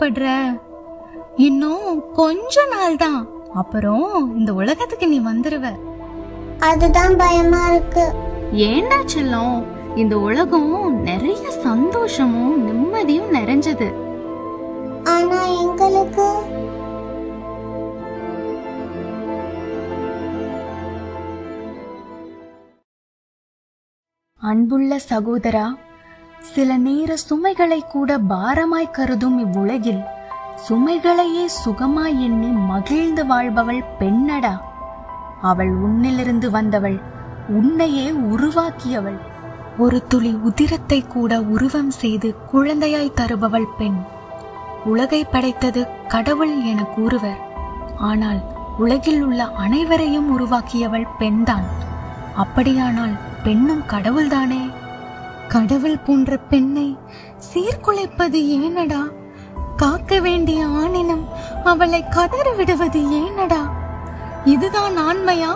கவலைப்படுற இன்னும் கொஞ்ச நாள் தான் அப்புறம் இந்த உலகத்துக்கு நீ வந்துருவ அதுதான் பயமா இருக்கு ஏண்டா செல்லம் இந்த உலகம் நிறைய சந்தோஷமும் நிம்மதியும் நிறைஞ்சது ஆனா எங்களுக்கு அன்புள்ள சகோதரா சில நேர சுமைகளை கூட பாரமாய் கருதும் இவ்வுலகில் சுமைகளையே சுகமாய் எண்ணி மகிழ்ந்து வாழ்பவள் பெண்ணடா அவள் உன்னிலிருந்து வந்தவள் உன்னையே உருவாக்கியவள் ஒரு துளி உதிரத்தை கூட உருவம் செய்து குழந்தையாய் தருபவள் பெண் உலகை படைத்தது கடவுள் என கூறுவர் ஆனால் உலகில் உள்ள அனைவரையும் உருவாக்கியவள் பெண்தான் அப்படியானால் பெண்ணும் கடவுள்தானே கடவுள் போன்ற பெண்ணை சீர்குலைப்பது ஏனடா காக்க வேண்டிய ஆணினம் அவளை கதற விடுவது ஏனடா இதுதான் ஆண்மையா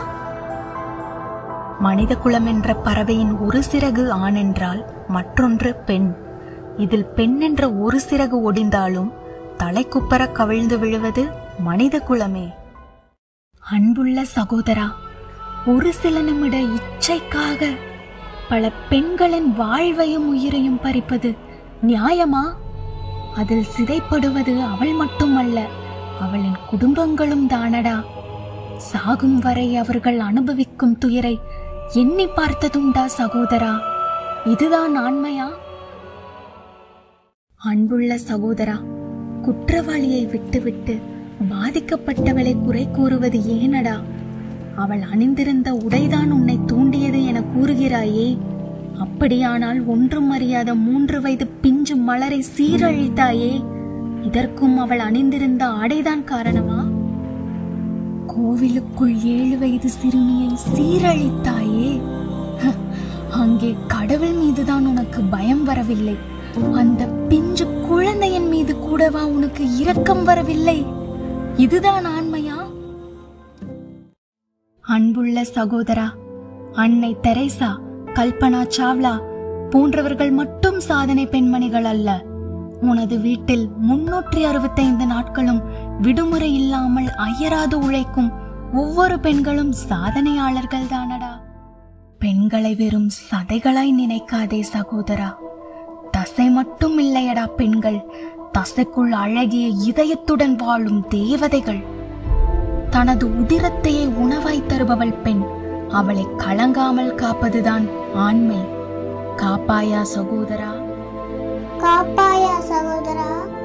மனித குலம் என்ற பறவையின் ஒரு சிறகு ஆண் என்றால் மற்றொன்று பெண் இதில் பெண் என்ற ஒரு சிறகு ஒடிந்தாலும் தலைக்குப்பர கவிழ்ந்து விழுவது மனித குலமே அன்புள்ள சகோதரா ஒரு சில நிமிட இச்சைக்காக பல பெண்களின் வாழ்வையும் உயிரையும் பறிப்பது நியாயமா அதில் சிதைப்படுவது அவள் மட்டுமல்ல அவளின் குடும்பங்களும் தானடா சாகும் வரை அவர்கள் அனுபவிக்கும் துயரை எண்ணி பார்த்ததுண்டா சகோதரா இதுதான் ஆண்மையா அன்புள்ள சகோதரா குற்றவாளியை விட்டுவிட்டு பாதிக்கப்பட்டவளை குறை கூறுவது ஏனடா அவள் அணிந்திருந்த உடைதான் உன்னை தூண்டியது என கூறுகிறாயே அப்படியானால் ஒன்றும் அறியாத மூன்று வயது பிஞ்சு மலரை சீரழித்தாயே இதற்கும் அவள் அணிந்திருந்த ஆடைதான் காரணமா கோவிலுக்குள் ஏழு வயது சிறுமியை சீரழித்தாயே ஹ, அங்கே கடவுள் மீதுதான் உனக்கு பயம் வரவில்லை அந்த பிஞ்சு குழந்தையின் மீது கூடவா உனக்கு இரக்கம் வரவில்லை இதுதான் ஆண்மையா அன்புள்ள சகோதரா அன்னை தெரேசா கல்பனா சாவ்லா போன்றவர்கள் மட்டும் சாதனை பெண்மணிகள் அல்ல உனது வீட்டில் முன்னூற்றி அறுபத்தைந்து நாட்களும் விடுமுறை இல்லாமல் அயராது உழைக்கும் ஒவ்வொரு பெண்களும் சாதனையாளர்கள் தானடா பெண்களை வெறும் சதைகளாய் நினைக்காதே சகோதரா தசை மட்டும் இல்லையடா பெண்கள் தசைக்குள் அழகிய இதயத்துடன் வாழும் தேவதைகள் தனது உதிரத்தையே உணவாய் தருபவள் பெண் அவளை கலங்காமல் காப்பதுதான் ஆண்மை காப்பாயா சகோதரா காப்பாயா சகோதரா